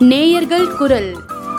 நேயர்கள் குரல்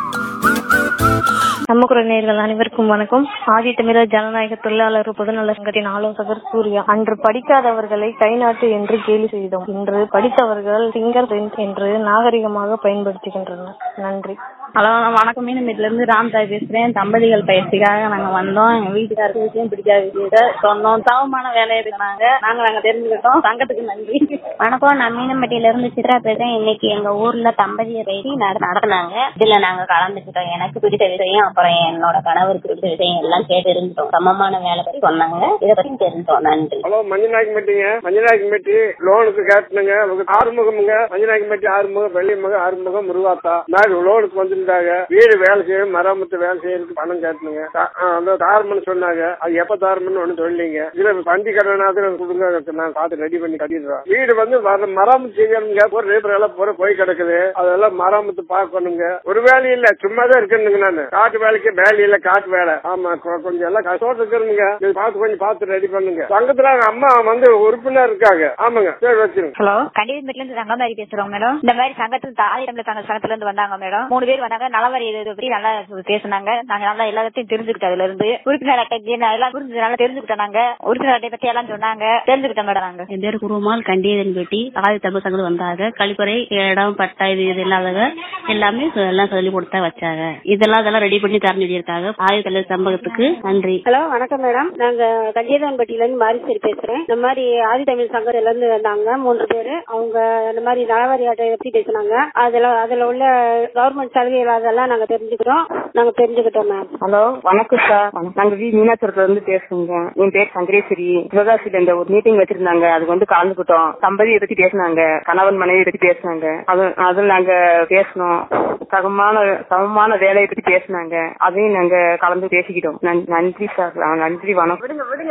நம்ம குரல் நேயர்கள் அனைவருக்கும் வணக்கம் ஆதி தமிழர் ஜனநாயக தொழிலாளர் பொதுநல சங்கத்தின் ஆலோசகர் சூர்யா அன்று படிக்காதவர்களை கைநாட்டு என்று கேலி செய்தோம் இன்று படித்தவர்கள் சிங்கர் என்று நாகரிகமாக பயன்படுத்துகின்றனர் நன்றி ஹலோ நான் வணக்கம் மீனமேட்ல இருந்து ராம்தாய் பேசுறேன் தம்பதிகள் பயிற்சிக்காக நாங்க வந்தோம் எங்க வீட்டுக்காரருக்கு விஷயம் பிடிக்காத விஷயத்த சொன்னோம் தவமான வேலையை இருக்கிறாங்க நாங்க நாங்க தெரிஞ்சுக்கிட்டோம் சங்கத்துக்கு நன்றி வணக்கம் நான் மீனம்பட்டியில இருந்து சித்ரா பேசுறேன் இன்னைக்கு எங்க ஊர்ல தம்பதியர் பயிற்சி நட- நடத்துனாங்க இதுல நாங்க கலந்துக்கிட்டோம் எனக்கு பிடித்த விஷயம் அப்புறம் என்னோட கணவருக்கு பிடித்த விஷயம் எல்லாம் கேட்டு இருந்தோம் சமமான வேலை பத்தி சொன்னாங்க இதை பத்தி தெரிஞ்சோம் நன்றி ஹலோ மஞ்சநாயக்கம்பட்டிங்க மஞ்சநாயக்கம்பட்டி லோனுக்கு கேட்டனுங்க உங்க ஆறுமுகமுங்க மஞ்சநாயக்கம்பட்டி ஆறுமுகம் வெள்ளிமுகம் ஆறுமுகம் முருகாத்தா நாங்க லோனுக்கு வந்திருந்தாங்க வீடு வேலை செய்யணும் மராமத்து வேலை செய்யறதுக்கு பணம் கேட்டனுங்க தா- ஆ, அந்த தாரம்னு சொன்னாங்க அது எப்ப தாரம்னு ஒண்ணு சொல்லீங்க இதுல வண்டி கடனாவது கொடுங்க நான் பார்த்து ரெடி பண்ணி கட்டிடுறோம் வீடு வந்து வர- மராமத்து செய்யணுங்க ஒரு ரேப்பர் எல்லாம் பூரா போய் கிடக்குது அதெல்லாம் மராமத்து பார்க்கணுங்க ஒரு வேலையும் இல்ல சும்மா தான் இருக்கணுங்க நான் காட்டு வேலைக்கு வேலை இல்ல காட்டு வேலை ஆமா கொ- கொஞ்சம் எல்லாம் கஷ்டம் இருக்கணுங்க நீங்க பார்த்து கொஞ்சம் பார்த்து ரெடி பண்ணுங்க சங்கத்துல அவங்க அம்மா வந்து உறுப்பினர் இருக்காங்க ஆமாங்க சரி வச்சிருங்க ஹலோ கண்டிப்பா இருந்து தங்கமாரி பேசுறோம் மேடம் இந்த மாதிரி சங்கத்துக்கு ஆயிரம் சங்க சங்கத்துல இருந்து வந்தாங்க மேடம் மூணு பேர் வந்தாங்க நலவரி இது பத்தி நல்லா பேசுனாங்க நாங்க நல்லா எல்லாத்தையும் தெரிஞ்சுக்கிட்டோம் அதுல இருந்து உறுப்பினர் அட்டை பத்தி நான் எல்லாம் புரிஞ்சு நல்லா தெரிஞ்சுக்கிட்டோம் நாங்க உறுப்பினர் அட்டை பத்தி எல்லாம் சொன்னாங்க தெரிஞ்சுக்கிட்டோம் மேடம் நாங்க என் பேர் குருமால் கண்டியதன் பெட்டி ஆதி தமிழ் சங்கத்தில் வந்தாங்க கழிப்பறை இடம் பட்டா இது இது இல்லாதவங்க எல்லாமே சொ- எல்லாம் சொல்லி கொடுத்தா வச்சாங்க இதெல்லாம் அதெல்லாம் ரெடி பண்ணி தரணும் சொல்லியிருக்காங்க ஆதி தமிழ் சம்பவத்துக்கு நன்றி ஹலோ வணக்கம் மேடம் நாங்க கல்யாணம்பட்டியில இருந்து மாரிசேரி பேசுறேன் இந்த மாதிரி ஆதி தமிழ் சங்கத்துல இருந்து வந்தாங்க மூன்று பேரு அவங்க இந்த மாதிரி நலவாரி அட்டையை பத்தி பேசினாங்க அதுல அதுல உள்ள கவர்மெண்ட் சலுகைகள் அதெல்லாம் நாங்க தெரிஞ்சுக்கிறோம் நாங்க தெரிஞ்சுக்கிட்டோம் மேம் ஹலோ வணக்கம் சார் நாங்க வி மீனாட்சரத்துல இருந்து பேசுறோங்க என் பேர் சங்கரேஸ்வரி சிவகாசியில இந்த ஒரு மீட்டிங் வச்சிருந்தாங்க அதுக்கு வந்து கலந்துக்கிட்டோம் தம்பதியை பத்தி பேசினாங்க கணவன் மனைவி பத்தி பேசினாங்க அது அதில் நாங்க பேசணும் சமமான சமமான வேலையை பத்தி பேசினாங்க அதையும் நாங்க கலந்து பேசிக்கிட்டோம் நன்- நன்றி சார் நன்றி வணக்கம்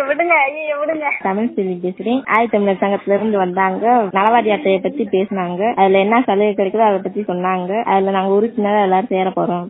தமிழ் செல்வி பேசுறேன் ஆதி தமிழர் சங்கத்துல இருந்து வந்தாங்க நலவாரி அட்டையை பத்தி பேசினாங்க அதுல என்ன சலுகை கிடைக்குதோ அதை பத்தி சொன்னாங்க அதுல நாங்க உறுப்பினரா எல்லாரும் சேர போறோம்